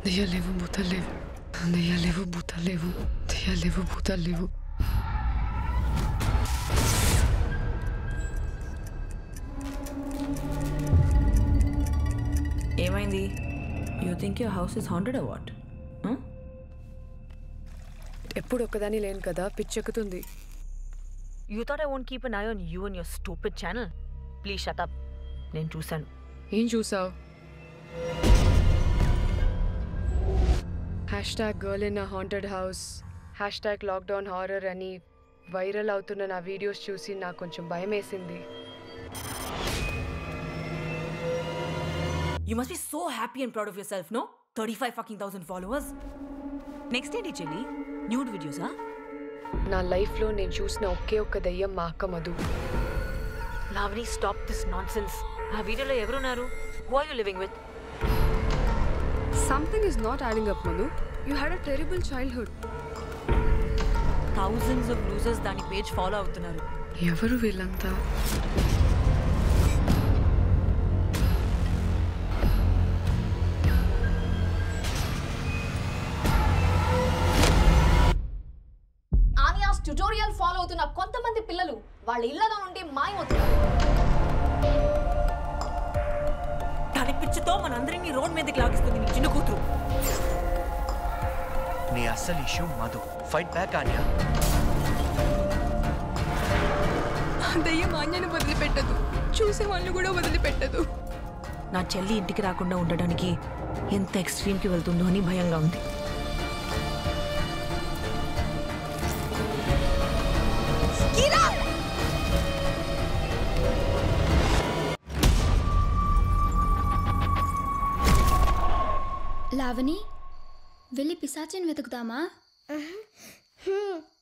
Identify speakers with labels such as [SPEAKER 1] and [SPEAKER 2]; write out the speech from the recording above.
[SPEAKER 1] దెయ్యాలేవు భూతాలేవు దెయ్యాలేవు భూతాలేవు దెయ్యాలేవు భూతాలేవు
[SPEAKER 2] ఏమైంది you think your house is haunted what
[SPEAKER 1] ఎప్పుడు ఒక్కదాని లేను కదా పిచ్చెక్కుతుంది
[SPEAKER 2] you thought I won't keep an eye on you and your stupid channel please shut up నేను చూశాను
[SPEAKER 1] ఏం చూసావు hashtag girl in a haunted house hashtag lockdown horror అని వైరల్ అవుతున్న నా వీడియోస్ చూసి నాకు కొంచెం భయం వేసింది
[SPEAKER 2] you must be so happy and proud of yourself no thirty five fucking thousand followers next ఏంటి చెల్లి న్యూడ్ వీడియోసా
[SPEAKER 1] నా లైఫ్లో నేను చూసిన ఒకే ఒక్క దయ్యం మా అక్క Madhu
[SPEAKER 2] Lavani stop this nonsense ఆ వీడియోలో ఎవరున్నారు who are you living with
[SPEAKER 1] something is not adding up Madhu you had a terrible childhood
[SPEAKER 2] thousands of losers దాని పేజ్ ఫాలో అవుతున్నారు
[SPEAKER 1] ఎవరు వీళ్ళంతా
[SPEAKER 3] ఆనియాస్ ట్యుటోరియల్ ఫాలో అవుతున్న కొంతమంది పిల్లలు వాళ్ళ ఇళ్లలో నుండి మాయమవుతున్నారు
[SPEAKER 2] దాని పిచ్చితో మనందరినీ రోడ్ మీదకి లాగిస్తుంది నీ చిన్న కూతురు
[SPEAKER 4] నీ అస్సలు issue Madhu fight back Anya
[SPEAKER 1] దయ్యం ఆజ్ఞను వదిలిపెట్టదు చూసే వాళ్ళు కూడా వదిలిపెట్టదు
[SPEAKER 2] నా చెల్లి ఇంటికి రాకుండా ఉండడానికి ఎంత ఎక్స్ట్రీమ్కి వెళ్తుందో అని భయంగా ఉంది
[SPEAKER 5] లావణి వెళ్ళి పిశాచిని వెతుకుదామా
[SPEAKER 6] హ్మ్.